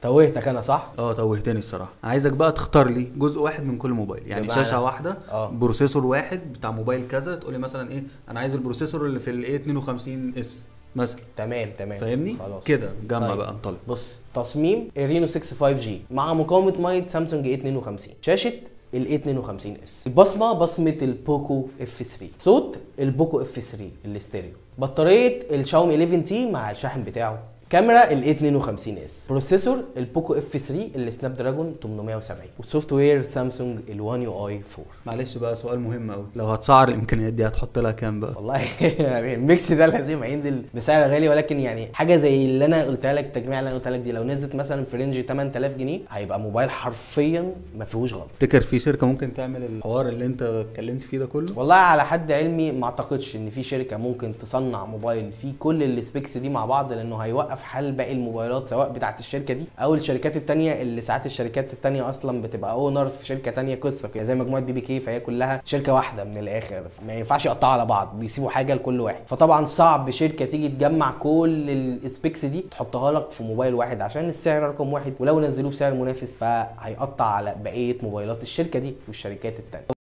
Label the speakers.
Speaker 1: توهتك انا صح
Speaker 2: اه توهتني الصراحه عايزك بقى تختار لي جزء واحد من كل موبايل يعني
Speaker 1: بمعنى-
Speaker 2: شاشه واحده
Speaker 1: اه.
Speaker 2: بروسيسور واحد بتاع موبايل كذا تقول لي مثلا ايه انا عايز البروسيسور اللي في الاي 52 اس مثلا
Speaker 1: تمام تمام
Speaker 2: فاهمني
Speaker 1: خلاص
Speaker 2: كده جمع
Speaker 1: طيب.
Speaker 2: بقى انطلق
Speaker 1: بص تصميم الرينو 6 5 جي مع مقاومه ميه سامسونج اي 52 شاشه ال اي 52 اس البصمه بصمه البوكو اف 3 صوت البوكو اف 3 الاستيريو بطاريه الشاومي 11 تي مع الشاحن بتاعه كاميرا ال 52 اس بروسيسور البوكو اف 3 السناب دراجون 870 والسوفت وير سامسونج ال 1 يو اي 4
Speaker 2: معلش بقى سؤال مهم قوي لو هتسعر الامكانيات دي هتحط لها كام بقى
Speaker 1: والله يعني الميكس ده لازم هينزل بسعر غالي ولكن يعني حاجه زي اللي انا قلتها لك التجميع اللي انا قلتها لك دي لو نزلت مثلا في رينج 8000 جنيه هيبقى موبايل حرفيا ما فيهوش غلط
Speaker 2: تفتكر في شركه ممكن تعمل الحوار اللي انت اتكلمت فيه ده كله
Speaker 1: والله على حد علمي ما اعتقدش ان في شركه ممكن تصنع موبايل فيه كل السبيكس دي مع بعض لانه هيوقف حل باقي الموبايلات سواء بتاعت الشركه دي او الشركات التانية اللي ساعات الشركات التانية اصلا بتبقى اونر في شركه تانية قصه كده زي مجموعه بي بي كي فهي كلها شركه واحده من الاخر ما ينفعش يقطعوا على بعض بيسيبوا حاجه لكل واحد فطبعا صعب شركه تيجي تجمع كل السبيكس دي تحطها لك في موبايل واحد عشان السعر رقم واحد ولو نزلوه بسعر منافس فهيقطع على بقيه موبايلات الشركه دي والشركات التانية